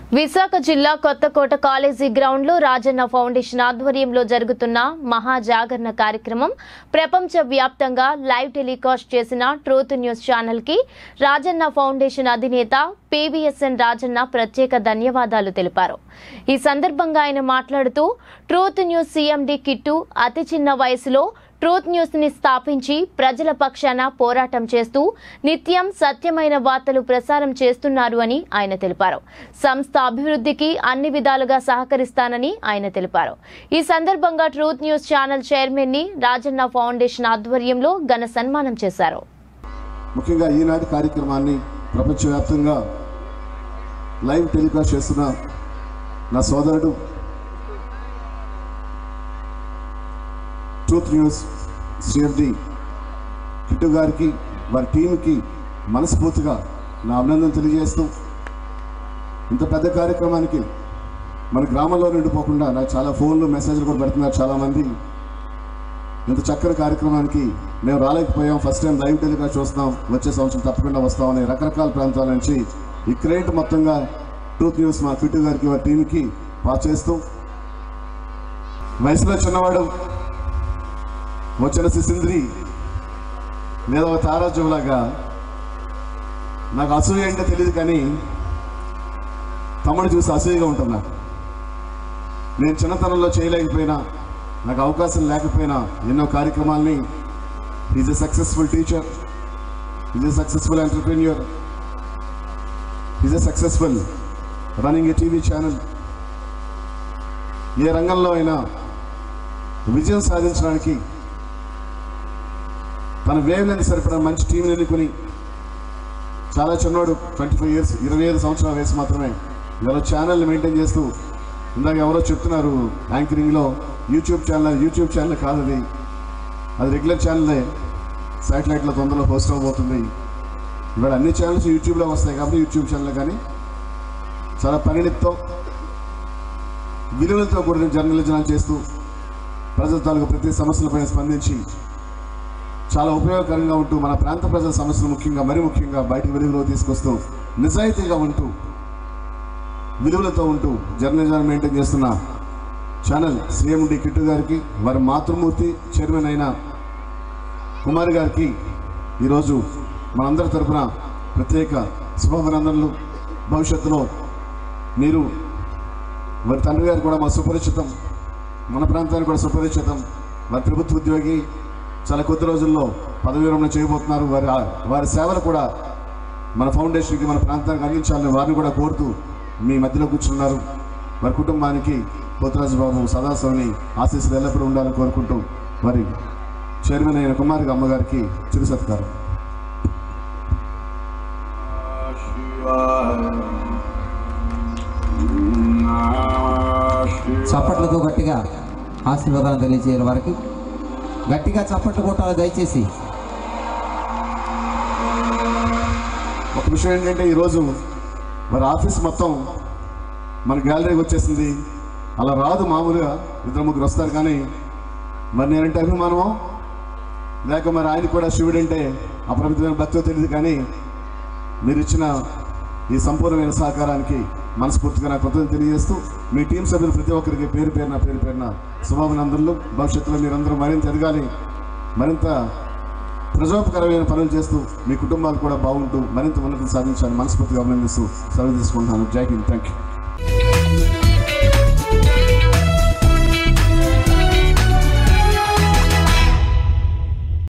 విశాఖ జిల్లా కొత్తకోట కాలేజీ గ్రౌండ్లో రాజన్న ఫౌండేషన్ ఆధ్వర్యంలో జరుగుతున్న మహాజాగరణ కార్యక్రమం ప్రపంచ వ్యాప్తంగా లైవ్ టెలికాస్ట్ చేసిన ట్రూత్ న్యూస్ ఛానల్ కి రాజన్న ఫౌండేషన్ అధినేత పివిఎస్ఎన్ రాజన్న ప్రత్యేక ధన్యవాదాలు తెలిపారు ఈ సందర్భంగా ఆయన మాట్లాడుతూ ట్రూత్ న్యూస్ సీఎండి కిట్టు అతి చిన్న వయసులో ట్రూత్ న్యూస్ ని స్థాపించి ప్రజల పక్షాన పోరాటం చేస్తూ నిత్యం సత్యమైన వార్తలు ప్రసారం చేస్తున్నారు అని ఆయన తెలిపారు సంస్థ అభివృద్ధికి అన్ని విధాలుగా సహకరిస్తానని ఆయన తెలిపారు ఈ సందర్భంగా ట్రూత్ న్యూస్ ఛానల్ చైర్మన్ ని రాజన్న ఫౌండేషన్ ఆధ్వర్యంలో ఘన సన్మానం చేశారు ముఖ్యంగా ఈనాటి కార్యక్రమాన్ని ప్రపంచవ్యాప్తంగా లైవ్ టెలికాస్ట్ చేస్తున్న నా సోదరుడు ట్రూత్ న్యూస్ సిఎఫ్డి కిట్టు గారికి వారి టీంకి మనస్ఫూర్తిగా నా అభినందన తెలియజేస్తూ ఇంత పెద్ద కార్యక్రమానికి మన గ్రామంలో నిండిపోకుండా నాకు చాలా ఫోన్లు మెసేజ్లు కూడా పెడుతున్నారు చాలామంది ఇంత చక్కని కార్యక్రమానికి మేము రాలేకపోయాం ఫస్ట్ టైం లైవ్ టెలికాస్ట్ చూస్తాం వచ్చే సంవత్సరం తప్పకుండా వస్తామని రకరకాల ప్రాంతాల నుంచి ఈ క్రేట్ మొత్తంగా ట్రూత్ న్యూస్ మా ఫిట్ గారికి వారి టీంకి పాస్ చేస్తూ వయసులో చిన్నవాడు వచ్చిన సిసింద్రి లేదా ఒక తారాజులాగా నాకు అసూయ అంటే తెలియదు కానీ తమ్ముడు చూసి అసూయగా ఉంటున్నా నేను చిన్నతనంలో చేయలేకపోయినా నాకు అవకాశం లేకపోయినా ఎన్నో కార్యక్రమాల్ని is a successful teacher is a successful entrepreneur is a successful running ఏ టీవీ ఛానల్ ఏ రంగంలో అయినా విజయం సాధించడానికి తన వేవ్ లెంత్ సరిపడా మంచి టీంని ఎన్నుకుని చాలా చిన్నోడు ట్వంటీ ఫైవ్ ఇయర్స్ ఇరవై ఐదు సంవత్సరాల వయసు మాత్రమే ఇవాళ ఛానల్ని మెయింటైన్ చేస్తూ ఇందాక ఎవరో చెప్తున్నారు యాంకరింగ్లో యూట్యూబ్ ఛానల్ యూట్యూబ్ ఛానల్ కాదు అది అది రెగ్యులర్ ఛానలే శాటిలైట్లో తొందరలో పోస్ట్ అవ్వబోతుంది ఇవాళ అన్ని ఛానల్స్ యూట్యూబ్లో వస్తాయి కాబట్టి యూట్యూబ్ ఛానల్ కానీ చాలా పరిణితితో విలువలతో కూడిన జర్నలిజం చేస్తూ ప్రజల తాలూకు ప్రతి సమస్యలపైన స్పందించి చాలా ఉపయోగకరంగా ఉంటూ మన ప్రాంత ప్రజల సమస్యలు ముఖ్యంగా మరి ముఖ్యంగా బయటకు వెలుగులో తీసుకొస్తూ నిజాయితీగా ఉంటూ విలువలతో ఉంటూ జర్నలిజాన్ని మెయింటైన్ చేస్తున్న ఛానల్ శ్రీఎండి కిట్టు గారికి వారి మాతృమూర్తి చైర్మన్ అయిన కుమార్ గారికి ఈరోజు మనందరి తరపున ప్రత్యేక శుభాభినందనలు భవిష్యత్తులో మీరు వారి తండ్రి గారు కూడా మా సుపరిచితం మన ప్రాంతానికి కూడా సుపరిచితం వారి ప్రభుత్వ ఉద్యోగి చాలా కొద్ది రోజుల్లో పదవి విరమణ చేయబోతున్నారు వారి వారి సేవలు కూడా మన ఫౌండేషన్కి మన ప్రాంతానికి అందించాలని వారిని కూడా కోరుతూ మీ మధ్యలో కూర్చున్నారు వారి కుటుంబానికి పోతురాజు బాబు సదాశివని ఆశీస్సులు ఎల్లప్పుడూ ఉండాలని కోరుకుంటూ వారి చైర్మన్ అయిన కుమారి అమ్మగారికి చిరు సత్కారం చప్పట్లతో గట్టిగా ఆశీర్వాదాలు తెలియజేయని వారికి గట్టిగా చప్పట్లు కొట్టాలి దయచేసి ఒక విషయం ఏంటంటే ఈరోజు మరి ఆఫీస్ మొత్తం మన గ్యాలరీకి వచ్చేసింది అలా రాదు మామూలుగా ఇద్దరు ముగ్గురు వస్తారు కానీ మరి నేనంటే అభిమానమో లేక మరి ఆయన కూడా శివుడు అంటే అపరిమితమైన భక్తో తెలియదు కానీ మీరు ఇచ్చిన ఈ సంపూర్ణమైన సహకారానికి మనస్ఫూర్తిగా నాకు కృతజ్ఞతలు తెలియజేస్తూ మీ టీం సభ్యులు ప్రతి ఒక్కరికి పేరు పేరున పేరు పేరున శుభాభినందనలు భవిష్యత్తులో మీరందరూ మరింత ఎదగాలి మరింత ప్రజోపకరమైన పనులు చేస్తూ మీ కుటుంబాలు కూడా బాగుంటూ మరింత ఉన్నతం సాధించాలని మనస్ఫూర్తిగా అభినందిస్తూ సెలవు తీసుకుంటున్నాను జై హింద్ థ్యాంక్ యూ